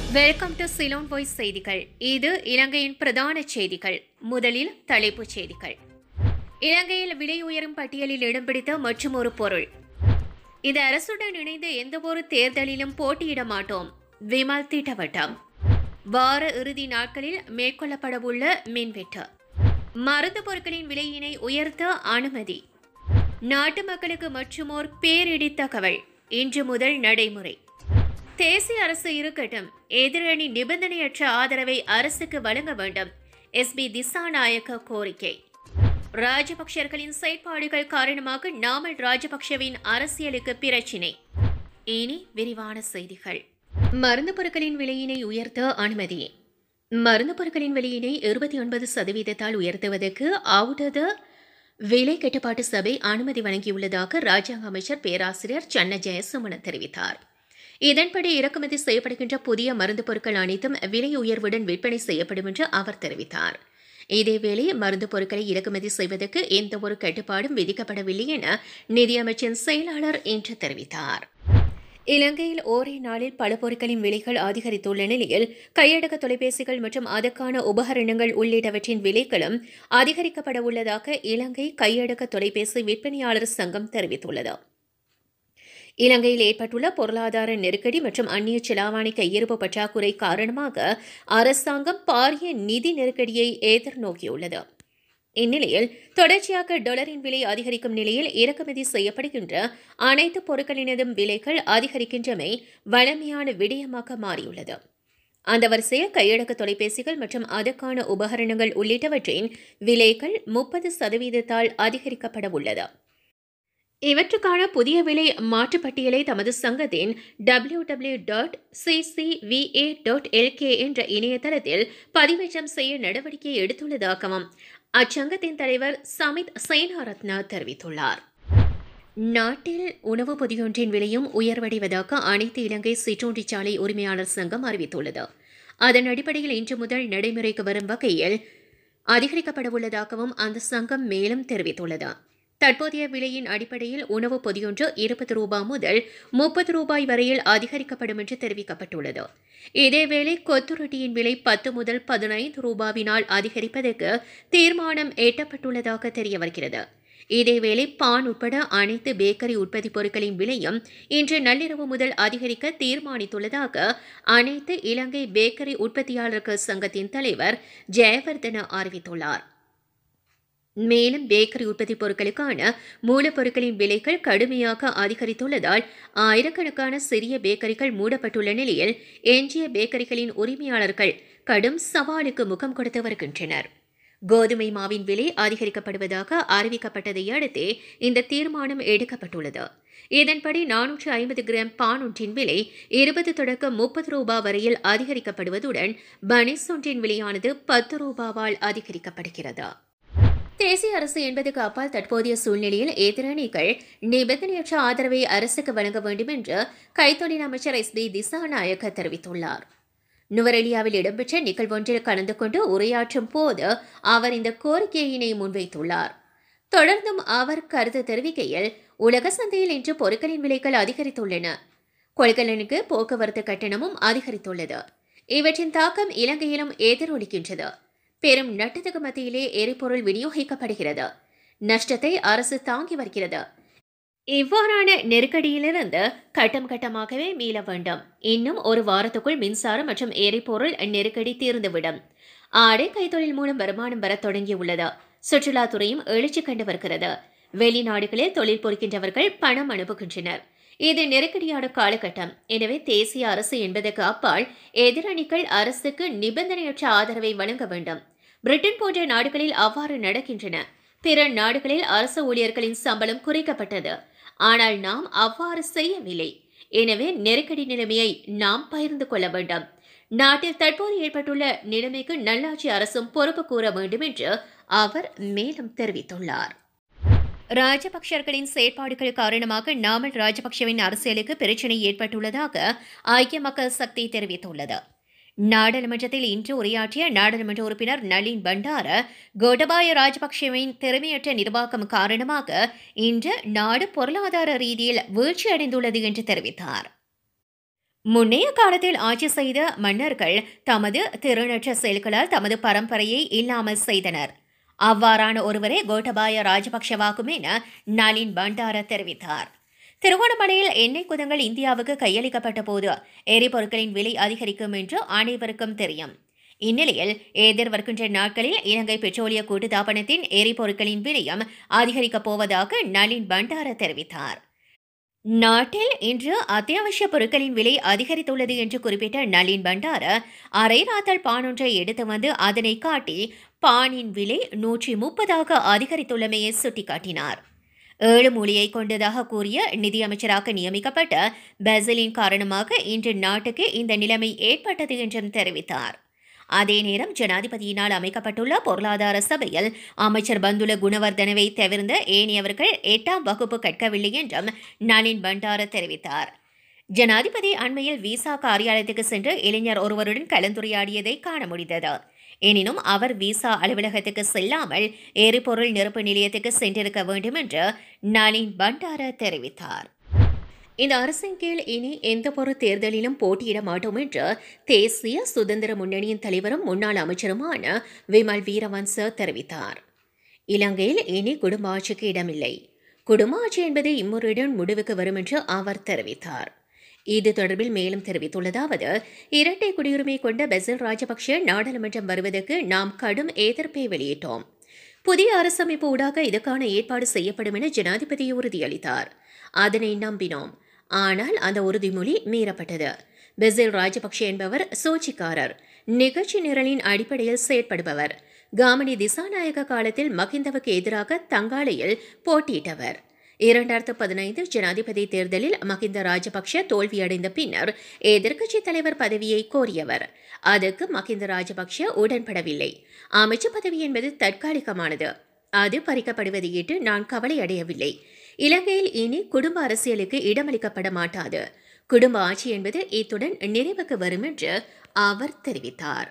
welcome to Ceylon voice செய்திகள் இது இலங்கையின் பிரதான செய்திகள் முதலில் தலைப்புச் செய்திகள் இலங்கையில் விலை உயரும் பட்டியலில் இடம் பிடித்த மற்றும் ஒரு பொருள் இந்த அரசுடன் இணைந்து எந்தவொரு தேர்தலிலும் போட்டியிட மாட்டோம் விமல் திட்டவட்டம் வார இறுதி நாட்களில் மேற்கொள்ளப்படவுள்ள மின்வெட்டு மருந்து பொருட்களின் விலையினை உயர்த்த அனுமதி நாட்டு மக்களுக்கு மற்றுமோர் பேரிடி தகவல் இன்று முதல் நடைமுறை தேசிய அரசு இருக்கட்டும் எதிரணி நிபந்தனையற்ற ஆதரவை அரசுக்கு வழங்க வேண்டும் எஸ்பி திசாநாயக்க கோரிக்கை ராஜபக்சர்களின் செயற்பாடுகள் காரணமாக நாமல் ராஜபக்சவின் அரசியலுக்கு பிரச்சினை இனி விரிவான செய்திகள் மருந்து பொருட்களின் விலையினை உயர்த்த அனுமதி மருந்து பொருட்களின் விலையினை இருபத்தி ஒன்பது சதவீதத்தால் உயர்த்துவதற்கு அவுடத விலை கட்டுப்பாட்டு சபை அனுமதி வழங்கியுள்ளதாக ராஜாங்க அமைச்சர் பேராசிரியர் சன்ன ஜெயசுமன தெரிவித்தார் இதன்படி இறக்குமதி செய்யப்படுகின்ற புதிய மருந்து பொருட்கள் அனைத்தும் விலை உயர்வுடன் விற்பனை செய்யப்படும் என்று அவர் தெரிவித்தார் இதேவேளை மருந்து பொருட்களை இறக்குமதி செய்வதற்கு எந்தவொரு கட்டுப்பாடும் விதிக்கப்படவில்லை என நிதியமைச்சின் செயலாளர் இன்று தெரிவித்தார் இலங்கையில் ஒரே நாளில் பல பொருட்களின் விலைகள் அதிகரித்துள்ள நிலையில் கையடக்க தொலைபேசிகள் மற்றும் அதற்கான உபகரணங்கள் உள்ளிட்டவற்றின் விலைகளும் அதிகரிக்கப்பட உள்ளதாக இலங்கை கையடக்க தொலைபேசி விற்பனையாளர் சங்கம் தெரிவித்துள்ளது இலங்கையில் ஏற்பட்டுள்ள பொருளாதார நெருக்கடி மற்றும் அந்நிய செலாவணி கையிருப்பு பற்றாக்குறை காரணமாக அரசாங்கம் பாரிய நிதி நெருக்கடியை எதிர்நோக்கியுள்ளது இந்நிலையில் தொடர்ச்சியாக டாலரின் விலை அதிகரிக்கும் நிலையில் இறக்குமதி செய்யப்படுகின்ற அனைத்து பொருட்களினதும் விலைகள் அதிகரிக்கின்றமை வளமையான விடயமாக மாறியுள்ளது அந்த வரிசையில் கையடக்க தொலைபேசிகள் மற்றும் அதற்கான உபகரணங்கள் உள்ளிட்டவற்றின் விலைகள் முப்பது சதவீதத்தால் அதிகரிக்கப்பட உள்ளது இவற்றுக்கான புதிய விலை மாற்றுப்பட்டியலை தமது சங்கத்தின் W W dot CCVA dot LK என்ற இணையதளத்தில் பதிவேற்றம் செய்ய நடவடிக்கை எடுத்துள்ளதாகவும் அச்சங்கத்தின் தலைவர் சமித் சேனாரத்னா தெரிவித்துள்ளார் நாட்டில் உணவு பொதியொன்றின் விலையும் உயர்வடைவதாக அனைத்து இலங்கை சிற்றுண்டிச்சாலை உரிமையாளர் சங்கம் அறிவித்துள்ளது அதன் அடிப்படையில் இன்று முதல் நடைமுறைக்கு வரும் வகையில் அதிகரிக்கப்படவுள்ளதாகவும் அந்த சங்கம் மேலும் தெரிவித்துள்ளது தற்போதைய விலையின் அடிப்படையில் உணவு பொதியொன்று இருபது ரூபாய் முதல் முப்பது ரூபாய் வரையில் அதிகரிக்கப்படும் என்று தெரிவிக்கப்பட்டுள்ளது இதேவேளை கொத்து ரொட்டியின் விலை பத்து முதல் பதினைந்து ரூபாவினால் அதிகரிப்பதற்கு தீர்மானம் எட்டப்பட்டுள்ளதாக தெரிய வருகிறது இதேவேளை பான் உட்பட அனைத்து பேக்கரி உற்பத்தி பொருட்களின் விலையும் இன்று நள்ளிரவு முதல் அதிகரிக்க தீர்மானித்துள்ளதாக அனைத்து இலங்கை பேக்கரி உற்பத்தியாளர்கள் சங்கத்தின் தலைவர் ஜெயவர்தன அறிவித்துள்ளார் மேலும் பேக்கரி உற்பத்தி பொருட்களுக்கான மூலப்பொருட்களின் விலைகள் கடுமையாக அதிகரித்துள்ளதால் ஆயிரக்கணக்கான சிறிய பேக்கரிகள் மூடப்பட்டுள்ள நிலையில் எஞ்சிய பேக்கரிகளின் உரிமையாளர்கள் கடும் சவாலுக்கு முகம் கொடுத்து வருகின்றனர் கோதுமை மாவின் விலை அதிகரிக்கப்படுவதாக அறிவிக்கப்பட்டதை அடுத்தே இந்த தீர்மானம் எடுக்கப்பட்டுள்ளது இதன்படி நானூற்று ஐம்பது கிராம் பான் ஒன்றின் விலை இருபது தொடக்கம் முப்பது ரூபாய் வரையில் அதிகரிக்கப்படுவதுடன் பனிஸ் ஒன்றின் விலையானது பத்து ரூபாவால் அதிகரிக்கப்படுகிறது தேசிய அரசு என்பதுக்கு அப்பால் தற்போதைய சூழ்நிலையில் எதிரணிகள் நிபந்தனையற்ற ஆதரவை அரசுக்கு வழங்க வேண்டும் என்று கைத்தொழில் அமைச்சர் எஸ் பி திசாநாயக்க தெரிவித்துள்ளார் நுவரெலியாவில் இடம்பெற்ற நிகழ்வொன்றில் கலந்து கொண்டு உரையாற்றும் போது அவர் இந்த கோரிக்கையினை முன்வைத்துள்ளார் தொடர்ந்தும் அவர் கருத்து தெரிவிக்கையில் உலக சந்தையில் இன்று பொருட்களின் விலைகள் அதிகரித்துள்ளன கொள்கலனுக்கு போக்குவரத்து கட்டணமும் அதிகரித்துள்ளது இவற்றின் தாக்கம் இலங்கையிலும் எதிரொலிக்கின்றது பெரும் நட்டத்துக்கு மத்தியிலே எரிபொருள் விநியோகிக்கப்படுகிறது நஷ்டத்தை அரசு தாங்கி வருகிறது இவ்வாறான நெருக்கடியிலிருந்து கட்டம் கட்டமாகவே மீள வேண்டும் இன்னும் ஒரு வாரத்துக்குள் மின்சாரம் மற்றும் எரிபொருள் நெருக்கடி தீர்ந்துவிடும் ஆடை கைத்தொழில் மூலம் வருமானம் வரத் தொடங்கியுள்ளது சுற்றுலாத்துறையும் எழுச்சி கண்டு வருகிறது வெளிநாடுகளில் தொழில் பொறுக்கின்றவர்கள் பணம் அனுப்புகின்றனர் இது நெருக்கடியான காலகட்டம் எனவே தேசிய அரசு என்பதற்கு அப்பால் எதிரணிகள் அரசுக்கு நிபந்தனையற்ற ஆதரவை வழங்க வேண்டும் பிரிட்டன் போன்ற நாடுகளில் அவ்வாறு நடக்கின்றன பிற நாடுகளில் அரசு ஊழியர்களின் சம்பளம் குறைக்கப்பட்டது ஆனால் நாம் அவ்வாறு செய்யவில்லை எனவே நெருக்கடி நிலைமையை நாம் பகிர்ந்து கொள்ள வேண்டும் நாட்டில் தற்போது ஏற்பட்டுள்ள நிலைமைக்கு நல்லாட்சி அரசும் பொறுப்பு கூற வேண்டும் என்று அவர் மேலும் தெரிவித்துள்ளார் ராஜபக்சர்களின் செயற்பாடுகள் காரணமாக நாமல் ராஜபக்சவின் அரசியலுக்கு பிரச்சினை ஏற்பட்டுள்ளதாக ஐக்கிய மக்கள் சக்தி தெரிவித்துள்ளது நாடாளுமன்றத்தில் இன்று உரையாற்றிய நாடாளுமன்ற உறுப்பினர் நளின் பண்டார கோட்டபாய ராஜபக்சேவின் திறமையற்ற நிர்வாகம் காரணமாக இன்று நாடு பொருளாதார ரீதியில் வீழ்ச்சியடைந்துள்ளது என்று தெரிவித்தார் முன்னைய காலத்தில் ஆட்சி செய்த மன்னர்கள் தமது திறனற்ற செயல்களால் தமது பரம்பரையை இல்லாமல் செய்தனர் அவ்வாறான ஒருவரே கோட்டபாய ராஜபக்ஷவாகும் என நளின் பண்டார தெரிவித்தார் திருகோணமலையில் எண்ணெய் குதங்கள் இந்தியாவுக்கு கையளிக்கப்பட்ட போது எரிபொருட்களின் விலை அதிகரிக்கும் என்று அனைவருக்கும் தெரியும் இந்நிலையில் எதிர்வருகின்ற நாட்களில் இலங்கை பெட்ரோலிய கூட்டுத்தாபனத்தின் எரிபொருட்களின் விலையும் அதிகரிக்கப் போவதாக நளின் பண்டார தெரிவித்தார் நாட்டில் இன்று அத்தியாவசிய பொருட்களின் விலை அதிகரித்துள்ளது என்று குறிப்பிட்ட நளின் பண்டார அரை ராத்தல் பானொன்றை எடுத்து வந்து அதனை காட்டி பானின் விலை நூற்றி முப்பதாக அதிகரித்துள்ளமையை சுட்டிக்காட்டினார் ஏழு மூலியை கொண்டதாக கூறிய நிதியமைச்சராக நியமிக்கப்பட்ட பெசலின் காரணமாக இன்று நாட்டுக்கு இந்த நிலைமை ஏற்பட்டது என்றும் தெரிவித்தார் அதே நேரம் ஜனாதிபதியினால் அமைக்கப்பட்டுள்ள பொருளாதார சபையில் அமைச்சர் பந்துல குணவர்தனவை தவிர்ந்த ஏனையவர்கள் எட்டாம் வகுப்பு கற்கவில்லை என்றும் நளின் பண்டார தெரிவித்தார் ஜனாதிபதி அண்மையில் விசா காரியாலயத்துக்கு சென்று இளைஞர் ஒருவருடன் கலந்துரையாடியதை காண முடிந்தது எனினும் அவர் விசா அலுவலகத்துக்கு செல்லாமல் எரிபொருள் நிரப்பு நிலையத்துக்கு சென்றிருக்க வேண்டும் என்று நளின் பண்டார தெரிவித்தார் இந்த அரசின் கீழ் இனி எந்த ஒரு தேர்தலிலும் போட்டியிட மாட்டோம் என்று தேசிய சுதந்திர முன்னணியின் தலைவரும் முன்னாள் அமைச்சருமான விமல் வீரவன்ச தெரிவித்தார் இலங்கையில் இனி குடும்ப ஆட்சிக்கு இடமில்லை குடும்ப ஆட்சி என்பது இம்முறையுடன் முடிவுக்கு வரும் என்று அவர் தெரிவித்தார் இது தொடர்பில் மேலும் தெரிவித்துள்ளதாவது இரட்டை குடியுரிமை கொண்ட பெசில் ராஜபக்ஷ நாடாளுமன்றம் வருவதற்கு நாம் கடும் எதிர்ப்பை வெளியிட்டோம் புதிய அரசமைப்பு ஊடாக இதற்கான ஏற்பாடு செய்யப்படும் என ஜனாதிபதி உறுதியளித்தார் அதனை நம்பினோம் ஆனால் அந்த உறுதிமொழி மீறப்பட்டது பெசில் ராஜபக்ஷ என்பவர் சூழ்ச்சிக்காரர் நிகழ்ச்சி நிரலின் அடிப்படையில் செயற்படுபவர் காமினி திசாநாயக காலத்தில் மகிந்தவுக்கு எதிராக தங்காலையில் போட்டியிட்டவர் இரண்டாயிரத்து பதினைந்து ஜனாதிபதி தேர்தலில் மகிந்த ராஜபக்ஷ தோல்வியடைந்த பின்னர் எதிர்க்கட்சித் தலைவர் பதவியை கோரியவர் அதற்கு மகிந்த ராஜபக்ஷ உடன்படவில்லை அமைச்சர் பதவி என்பது தற்காலிகமானது அது பறிக்கப்படுவதை ஏற்று நான் கவலை அடையவில்லை இலங்கையில் இனி குடும்ப அரசியலுக்கு இடமளிக்கப்பட மாட்டாது குடும்ப ஆட்சி என்பது இத்துடன் நிறைவுக்கு வரும் என்று அவர் தெரிவித்தார்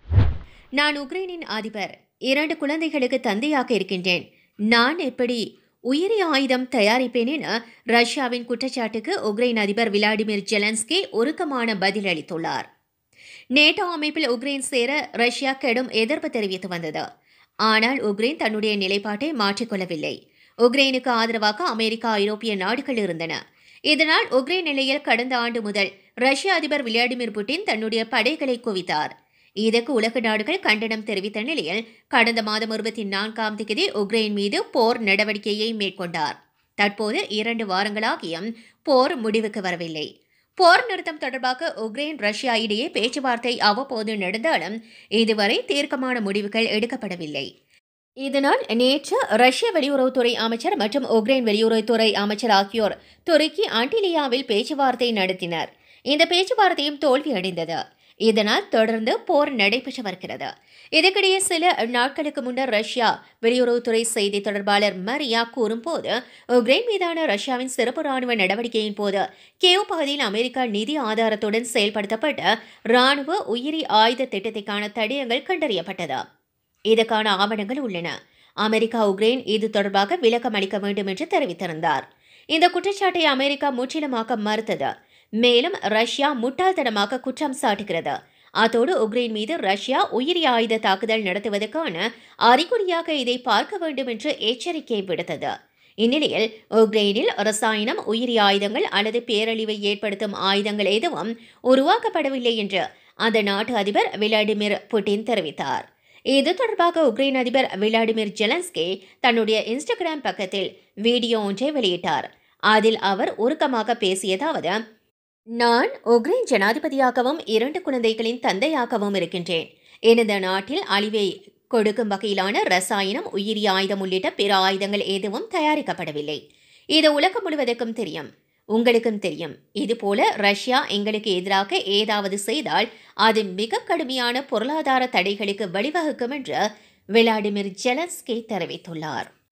நான் உக்ரைனின் அதிபர் இரண்டு குழந்தைகளுக்கு தந்தையாக இருக்கின்றேன் நான் எப்படி உயிரி ஆயுதம் தயாரிப்பேன் என ரஷ்யாவின் குற்றச்சாட்டுக்கு உக்ரைன் அதிபர் விளாடிமிர் ஜெலன்ஸ்கி உருக்கமான பதில் அளித்துள்ளார் நேட்டோ அமைப்பில் உக்ரைன் சேர ரஷ்யா கடும் எதிர்ப்பு தெரிவித்து வந்தது ஆனால் உக்ரைன் தன்னுடைய நிலைப்பாட்டை மாற்றிக்கொள்ளவில்லை உக்ரைனுக்கு ஆதரவாக அமெரிக்கா ஐரோப்பிய நாடுகள் இருந்தன இதனால் உக்ரைன் நிலையில் கடந்த ஆண்டு முதல் ரஷ்ய அதிபர் விளாடிமிர் புட்டின் தன்னுடைய படைகளை குவித்தார் இதற்கு உலக நாடுகள் கண்டனம் தெரிவித்த நிலையில் கடந்த மாதம் இருபத்தி நான்காம் தேதி உக்ரைன் மீது போர் நடவடிக்கையை மேற்கொண்டார் தற்போது இரண்டு வாரங்களாகியும் போர் முடிவுக்கு வரவில்லை போர் நிறுத்தம் தொடர்பாக உக்ரைன் ரஷ்யா இடையே பேச்சுவார்த்தை அவ்வப்போது நடந்தாலும் இதுவரை தீர்க்கமான முடிவுகள் எடுக்கப்படவில்லை இதனால் நேற்று ரஷ்ய வெளியுறவுத்துறை அமைச்சர் மற்றும் உக்ரைன் வெளியுறவுத்துறை அமைச்சர் ஆகியோர் துருக்கி ஆண்டிலியாவில் பேச்சுவார்த்தை நடத்தினர் இந்த பேச்சுவார்த்தையும் தோல்வியடைந்தது இதனால் தொடர்ந்து போர் நடைபெற்று வருகிறது இதற்கிடையே சில நாட்களுக்கு முன்னர் ரஷ்யா வெளியுறவுத்துறை செய்தி தொடர்பாளர் மரியா கூறும்போது உக்ரைன் மீதான ரஷ்யாவின் சிறப்பு ராணுவ நடவடிக்கையின் போது கேவ் பகுதியில் அமெரிக்கா நிதி ஆதாரத்துடன் செயல்படுத்தப்பட்ட ராணுவ உயிரி ஆயுத திட்டத்திற்கான தடயங்கள் கண்டறியப்பட்டது இதற்கான ஆவணங்கள் உள்ளன அமெரிக்கா உக்ரைன் இது தொடர்பாக விளக்கம் அளிக்க வேண்டும் என்று தெரிவித்திருந்தார் இந்த குற்றச்சாட்டை அமெரிக்கா முற்றிலுமாக மறுத்தது மேலும் ரஷ்யா முட்டாள்தனமாக குற்றம் சாட்டுகிறது அத்தோடு உக்ரைன் மீது ரஷ்யா உயிரி ஆயுத தாக்குதல் நடத்துவதற்கான அறிகுறியாக இதை பார்க்க வேண்டும் என்று எச்சரிக்கை விடுத்தது இந்நிலையில் உக்ரைனில் ரசாயனம் உயிரி ஆயுதங்கள் அல்லது பேரழிவை ஏற்படுத்தும் ஆயுதங்கள் எதுவும் உருவாக்கப்படவில்லை என்று அந்த நாட்டு அதிபர் விளாடிமிர் புட்டின் தெரிவித்தார் இது தொடர்பாக உக்ரைன் அதிபர் விளாடிமிர் ஜெலன்ஸ்கி தன்னுடைய இன்ஸ்டாகிராம் பக்கத்தில் வீடியோ ஒன்றை வெளியிட்டார் அதில் அவர் உருக்கமாக பேசியதாவது நான் உக்ரைன் ஜனாதிபதியாகவும் இரண்டு குழந்தைகளின் தந்தையாகவும் இருக்கின்றேன் எனது நாட்டில் அழிவை கொடுக்கும் வகையிலான ரசாயனம் உயிரி ஆயுதம் உள்ளிட்ட பிற ஆயுதங்கள் எதுவும் தயாரிக்கப்படவில்லை இது உலகம் முழுவதற்கும் தெரியும் உங்களுக்கும் தெரியும் இதுபோல ரஷ்யா எங்களுக்கு எதிராக ஏதாவது செய்தால் அது மிக கடுமையான பொருளாதார தடைகளுக்கு வழிவகுக்கும் என்று விளாடிமிர் ஜெலன்ஸ்கி தெரிவித்துள்ளார்